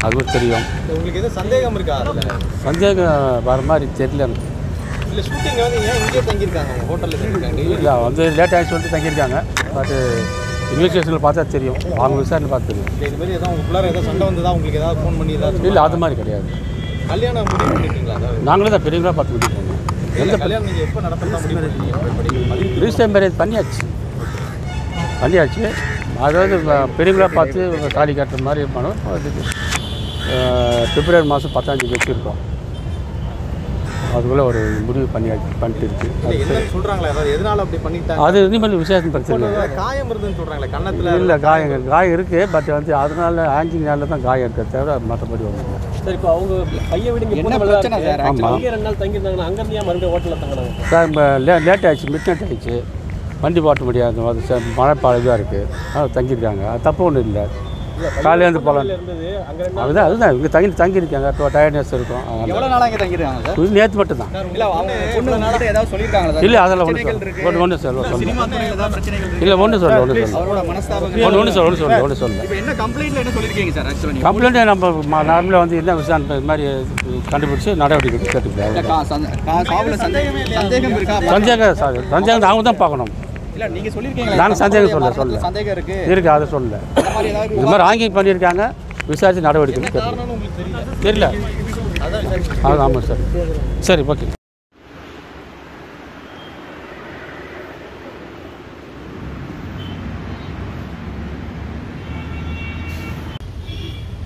அதுவும் தெரியும் உங்களுக்கு எதுவும் சந்தேகம் இருக்கா அதில் சந்தேகம் வர மாதிரி தெரியல எனக்கு இல்லை ஷூட்டிங் வந்து ஏன் இங்கே தங்கியிருக்காங்க ஹோட்டலில் தங்கியிருக்காங்க இல்லை வந்து லேட் ஆகி சொல்லிட்டு தங்கியிருக்காங்க பட்டு இன்வெஸ்டிகேஷனில் பார்த்தா தெரியும் அவங்க விசாரணை பார்த்து தெரியும் இல்லை இது மாதிரி ஏதாவது உங்களுக்குள்ளார ஏதாவது சண்டை வந்ததா உங்களுக்கு ஏதாவது ஃபோன் பண்ணி ஏதாவது இல்லை அது மாதிரி கிடையாது கல்யாணம் முடிவு பண்ணிட்டீங்களா அதாவது நாங்களே தான் பெரியவங்களாக பார்த்து முடிவு பண்ணோம் இல்லை கல்யாணம் நீங்கள் எப்போ நடத்தலாம் முடிவு பண்ணிட்டீங்க ரிஜிஸ்டர் மேரேஜ் பண்ணியாச்சு பண்ணியாச்சு அதாவது வ- பெரியவங்களா பார்த்து தாலி கட்டுற மாதிரி பண்ணோம் அதுக்கு அஹ், பிப்ரவரி மாதம் பத்தாந்தேதி வச்சுருக்கோம் அதுக்குள்ளே ஒரு முடிவு பண்ணியாச்சு பண்ணிட்டு இருக்கு இல்லை என்னன்னு சொல்கிறாங்களா ஏதாவது எதனால அப்படி பண்ணிட்டாங்க அது இனிமேல் விசேஷம் பிரச்சனை இல்லை ஏதாவது காயம் இருந்துன்னு சொல்கிறாங்களே கன்னத்தில் இல்லை காயங்கள் காயம் இருக்குது பட் வந்து அதனால ஆஞ்சிங்னால தான் காயம் இருக்க தவிர மற்றபடி ஒன்றும் இல்லை சார் இப்போ அவங்க பையன் வீடு இங்கே என்ன பிரச்சனை சார் ஆமாம் அங்கே ரெண்டு நாள் தங்கியிருந்தாங்கன்னா அங்கேருந்து ஏன் மறுபடியும் ஹோட்டலில் தங்கினாங்க சார் இப்போ லே லேட் ஆயிடுச்சு மிட் நைட் ஆயிடுச்சு வண்டி ஓட்ட முடியாது அது சார் மழை பழகாக இருக்குது அதனால் தங்கியிருக்காங்க அது தப்பு ஒன்றும் இல்லை காலையிலேருந்து போகலாம் இருந்தது அங்கே ரெண்டு அதுதான் அதுதான் இங்கே தங்கி தங்கியிருக்காங்க இப்போ டயர்ட்னஸ் இருக்கும் அதனால எவ்வளோ நாளாக இங்கே தங்கியிருக்காங்க சார் இது நேற்று மட்டும் தான் இல்லை அவங்க பொண்ணு உங்கள்கிட்ட ஏதாவது சொல்லியிருக்காங்களா சார் இல்லை அதெல்லாம் ஒன்று பிரச்சனைகள் சொல்ல இருக்கு. ஒன்று ஒன்று சொல்ல சொல்ல சினிமா துறையில் ஏதாவது பிரச்சனைகள் இருக்கு இல்லை ஒன்று சொல்ல ஒன்று சொல்ல அவரோட மனஸ்தாபங்கள் ஒன்று ஒன்று சொல்ல ஒன்று சொல்ல ஒன்று சொல்ல இப்போ என்ன கம்ப்ளைண்ட்ல என்ன சொல்லியிருக்கீங்க சார் ஆக்சுவலாக நீங்கள் கம்ப்ளைண்ட்டை நம்ம நார்மலாக வந்து என்ன விசாரணை இது மாதிரி கண்டுபிடிச்சி நடவடிக்கை எடுத்து கேட்டுக்கலாம் கா- சந்த- கா- காவல சந்தேகம் சந்தேகம் இருக்கா சந்தேகம் சார் சந்தேகம் அவங்க தான் பார்க்கணும் இல்ல நீங்க சொல்லிருக்கீங்களா நாங்க சந்தேகம் சொல்ல, சொல்ல. சந்தேகம் இருக்கு இருக்குது அதை சொல்லல அந்த மாதிரி ஏதாவது இது மாதிரி ஆங்கிங் பண்ணியிருக்காங்க விசாரித்து நடவடிக்கை எடுத்து கேட்டுக்கலாம் காரணம்னு உங்களுக்கு தெரியல தெரியல அதான் விசாரிச்சு அது ஆமாம் சார் சரி ஓகே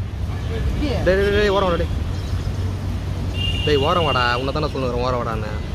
டேய் டேய், டேய் ஓரம் வாடா டேய் டேய் ஓரம் வாடா உன்னை தானே சொல்லுறேன் ஓரம் வாடான்னு